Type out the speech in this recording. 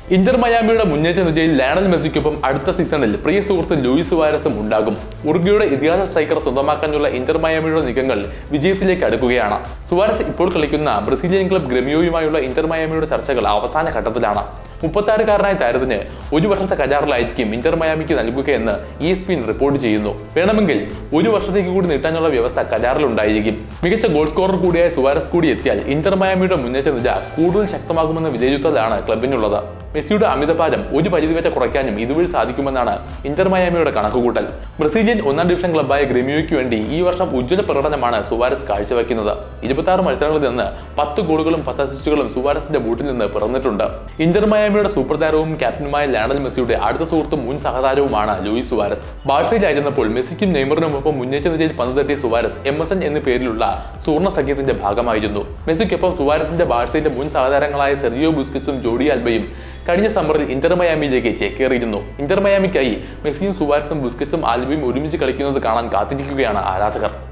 Inter മയാമിയുടെ മുന്നേറ്റ നിരയിൽ Lionel മെസ്സിക്കൊപ്പം അടുത്ത സീസണിൽ പ്രിയ സുഹൃത്ത് ലൂയിസ് വാരസും ഉണ്ടാകും ഉറുഗ്വയുടെ ഇതിഹാസ സ്ട്രൈക്കർ സ്വന്തമാക്കാനുള്ള ഇന്റർ മയാമിയുടെ നീക്കങ്ങൾ വിജയത്തിലേക്ക് അടുക്കുകയാണ് സുവാരസ് ഇപ്പോൾ കളിക്കുന്ന ബ്രസീലിയൻ ക്ലബ് ഗ്രമിയോയുമായുള്ള ഇന്റർ മയാമിയുടെ ചർച്ചകൾ അവസാന ഘട്ടത്തിലാണ് മുപ്പത്താറുകാരനായ താരത്തിന് ഒരു വർഷത്തെ കരാറിലായിരിക്കും ഇന്റർ മയാമിക്ക് നൽകുകയെന്ന് ഇ എസ് പിൻ റിപ്പോർട്ട് ചെയ്യുന്നു വേണമെങ്കിൽ ഒരു വർഷത്തേക്ക് കൂടി നീട്ടാനുള്ള വ്യവസ്ഥ കരാറിലുണ്ടായിരിക്കും മികച്ച ഗോൾ സ്കോറർ കൂടിയായ സുവാരസ് കൂടി എത്തിയാൽ ഇന്റർ മയാമിയുടെ മുന്നേറ്റ നില കൂടുതൽ ശക്തമാകുമെന്ന വിലയിരുത്തലാണ് ക്ലബിനുള്ളത് മെസ്സിയുടെ അമിതഭാരം ഒരു പരിധിവരെ കുറയ്ക്കാനും ഇതുവഴി സാധിക്കുമെന്നാണ് ഇന്റർ മയാമിയുടെ കണക്കുകൂട്ടൽ ബ്രസീലിയൻ ഒന്നാം ഡിവിഷൻ ക്ലബ്ബായ ഗ്രെമിയോയ്ക്ക് വേണ്ടി ഈ വർഷം ഉജ്ജ്വല പ്രകടനമാണ് സുവാരസ് കാഴ്ചവെക്കുന്നത് ഇരുപത്തി മത്സരങ്ങളിൽ നിന്ന് പത്ത് ഗോളുകളും പത്ത് അസിസ്റ്റുകളും സുവാരസിന്റെ ബൂട്ടിൽ നിന്ന് പിറന്നിട്ടുണ്ട് ഇന്റർ മയാമിയുടെ സൂപ്പർ താരവും ക്യാപ്റ്റനുമായ ലയണൽ മെസ്സിയുടെ അടുത്ത സുഹൃത്തും മുൻ സഹതാരവുമാണ് ലൂയിസ് സുവാരസ് ബാഴ്സയിലായിരുന്നപ്പോൾ മെസ്സിക്കും നെയ്മറിനുമൊപ്പം മുന്നേറ്റ നിരയിൽ പന്ത് തട്ടിയ സുവാരസ് എം എസ് എൻ എന്ന പേരിലുള്ള സുവർണ സഖ്യത്തിന്റെ ഭാഗമായിരുന്നു മെസ്സിക്കൊപ്പം സുവാരസിന്റെ ബാഴ്സയുടെ മുൻ സഹതാരങ്ങളായ സെർജിയോ ബുസ്കിസും ജോഡി ആൽബയും കഴിഞ്ഞ സമ്മറിൽ ഇന്റർ മയാമിയിലേക്ക് ചേക്കേറിയിരുന്നു ഇന്റർ മയാമിക്കായി മെസ്സിയും സുവാരസും ബുസ്കറ്റ്സും ആൽബയും ഒരുമിച്ച് കളിക്കുന്നത് കാണാൻ കാത്തിരിക്കുകയാണ് ആരാധകർ